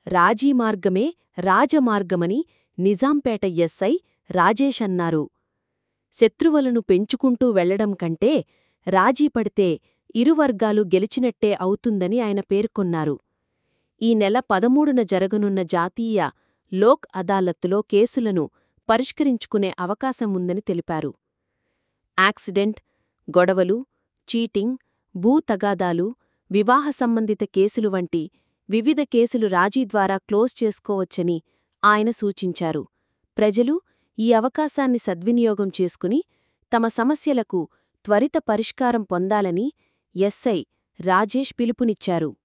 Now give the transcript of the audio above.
రాజీమార్గమే రాజమార్గమని నిజాంపేట ఎస్ఐ రాజేష్ అన్నారు శత్రువులను పెంచుకుంటూ వెళ్లడం కంటే రాజీపడితే ఇరువర్గాలు గెలిచినట్టే అవుతుందని ఆయన పేర్కొన్నారు ఈ నెల పదమూడున జరగనున్న జాతీయ లోక్ అదాలత్లో కేసులను పరిష్కరించుకునే అవకాశం ఉందని తెలిపారు యాక్సిడెంట్ గొడవలు చీటింగ్ భూ తగాదాలు వివాహ సంబంధిత కేసులు వంటి వివిధ కేసులు రాజీ ద్వారా క్లోజ్ చేసుకోవచ్చని ఆయన సూచించారు ప్రజలు ఈ అవకాశాన్ని సద్వినియోగం చేసుకుని తమ సమస్యలకు త్వరిత పరిష్కారం పొందాలని ఎస్ఐ రాజేష్ పిలుపునిచ్చారు